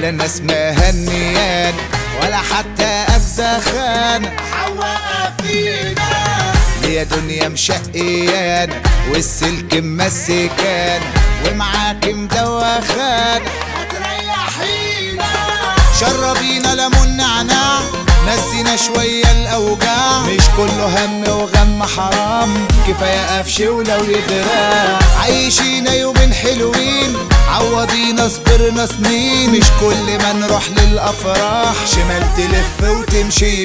ولا ناس مهنيان ولا حتى أجزخان حواء فينا يا دنيا مشقيان والسلك مسكان ومعاك مدوخان هتريحينا شربينا ليمون نعناع نسينا شوية الأوجاع مش كله هم وغم حرام كفاية قفش ولو يدراع عايشينا يومين حلوين عوضينا صبرنا سنين مش كل ما نروح للأفراح شمال تلف وتمشي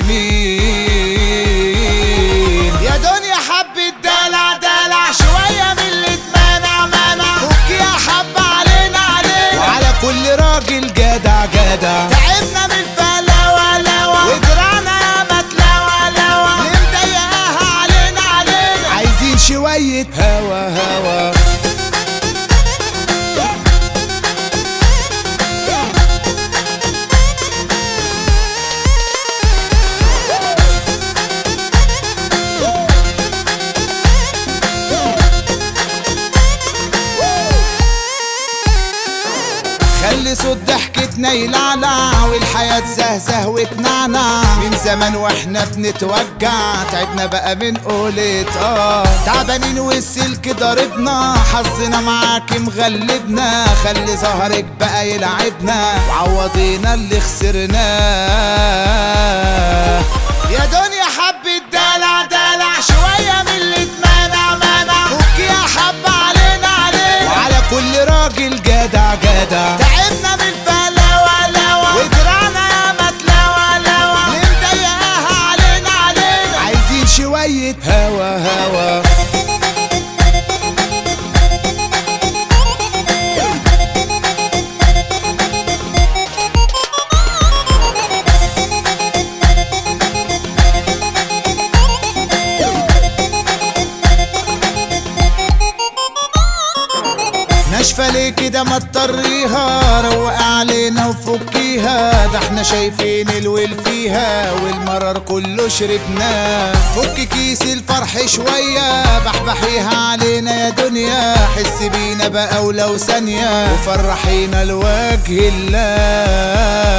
يمين يا دنيا حبة دلع دلع شوية من اللي اتمنع منع فك يا حب علينا علينا وعلى كل راجل جدع جدع تعبنا من فلاوة لوا ودراعنا يا متلوى لوا اللي مضايقاها علينا علينا عايزين شوية هوا هوا خلي صوت ضحكتنا يلعلع والحياة زهزه وتنعنع من زمان واحنا بنتوجع تعبنا بقى من قولة اه تعبانين والسلك ضاربنا حظنا معاك مغلبنا خلي ظهرك بقى يلعبنا وعوضينا اللي خسرناه يا دنيا حبة دلع دلع شوية من اللي اتمنع منع فك يا حب علينا علينا وعلى كل راجل جدع جدع تعبنا من فلاوة لوا ودراعنا يا متلوى لوا اللي مضايقاها علينا علينا عايزين شوية هوا هوا ناشفة ليه كده ما تطريها روق علينا وفكيها ده احنا شايفين الويل فيها والمرار كله شربناه فك كيس الفرح شوية بحبحيها علينا يا دنيا حس بينا بقى ولو ثانية وفرحينا لوجه الله